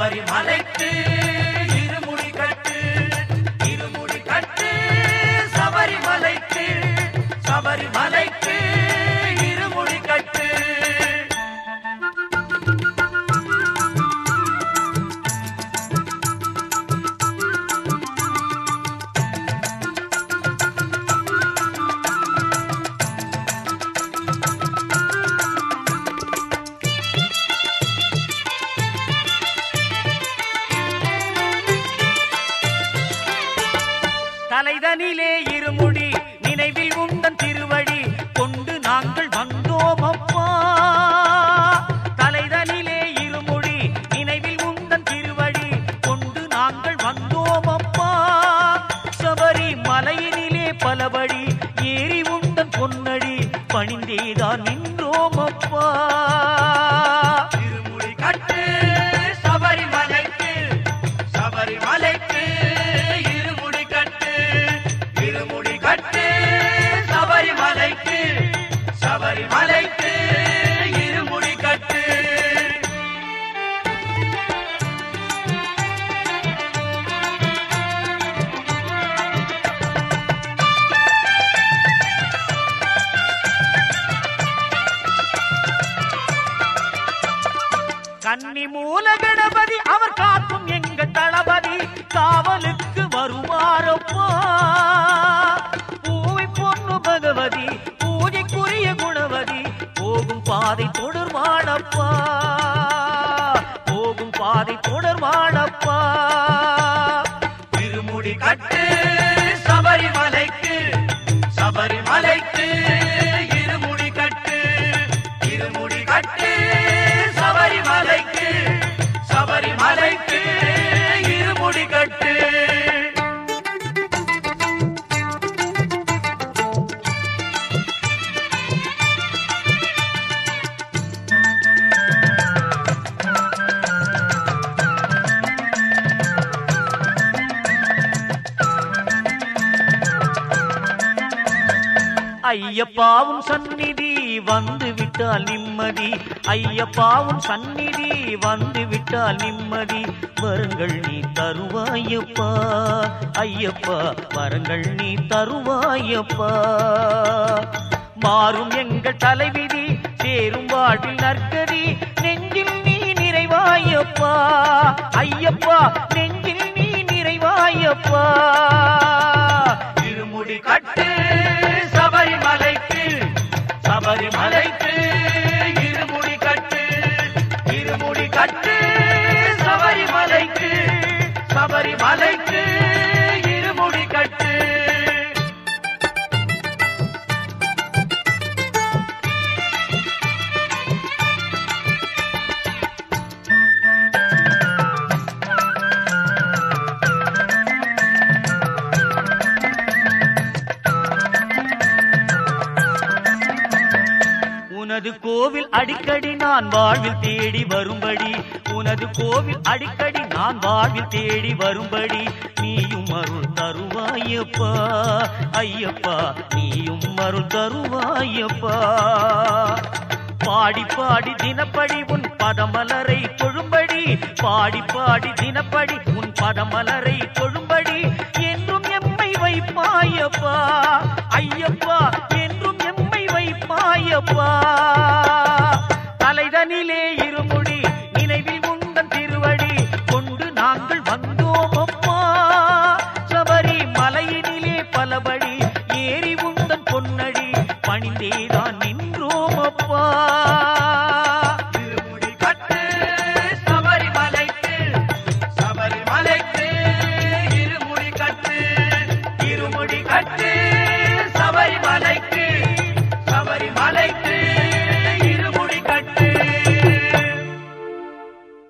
சபரிமலைக்கு இருமுடி கட்டு இருமுடி கட்டு சபரிமலைக்கு சபரிமலைக்கு இருமுடி கட்டு தலைதனிலே இருமுடி நினைவில் உந்தன் திருவடி கொண்டு நாங்கள் வந்தோம் அப்பா தலைதனிலே இருமுடி நினைவில் உந்தன் திருவடி கொண்டு நாங்கள் வந்தோம் அப்பா சபரி மலையினிலே பலபடி ஏறி உந்தன் பொன்னடி பணிந்தேதான் நின்றோம் அப்பா இருமுடி கட்டு சபரிமலைக்கு சபரிமலைக்கு இருமுடி கட்டு இருமுடி கட்டு சபரிமலைக்கு சபரிமலைக்கு இருமுடி கட்டு கன்னி மூல கணபதி அவர் காக்கும் எங்க தளபதி காவலுக்கு வருவாரப்பா பூவை பொண்ணு பகவதி பூஜைக்குரிய குணவதி போகும் பாதை தொடர்வானப்பா போகும் பாதை தொடர்வானப்பா திருமுடி கட்டு சபரிமலைக்கு சபரிமலைக்கு இருமுடி கட்டு இருமுடி கட்டு சபரிமலைக்கு சபரிமலைக்கு இருமுடி கட்டு ஐயப்பாவும் சந்நிதி வந்து விட்டால் நிம்மதி ஐயப்பாவும் சந்நிதி வந்து விட்டால் நிம்மதி வரங்கள் நீ தருவாயப்பா ஐயப்பா வரங்கள் நீ தருவாயப்பா மாறும் எங்கள் தலைவிதி சேரும் வாழ்வில் நற்கதி நெஞ்சில் நீ நிறைவாயப்பா ஐயப்பா நெஞ்சில் நீ நிறைவாயப்பா இருமுடி கட்டு சபரிமலைக்கு சபரிமலைக்கு இருமுடி கட்டு இருமுடி கட்டு சபரிமலைக்கு சபரிமலைக்கு இருமுடி கட்டு உனது கோவில் அடிக்கடி நான் வாழ்வில் தேடி வரும்படி உனது கோவில் அடிக்கடி நான் வாழ்வில் தேடி வரும்படி நீயும் அருள் தருவாயப்பா ஐயப்பா நீயும் அருள் தருவாயப்பா பாடி பாடி தினப்படி உன் பதமலரை தொழும்படி பாடி பாடி தினப்படி உன் பதமலரை தொழும்படி என்றும் எம்மை வைப்பாயப்பா ஐயப்பா என்றும் எம்மை வைப்பாயப்பா தலைதனிலே இருமுடி நினைவில் உந்தன் திருவடி கொண்டு நாங்கள் வந்தோம் அப்பா சபரி மலையினிலே பலபடி ஏறி உந்தன் பொன்னடி பணிந்தேதான் நின்றோம் அப்பா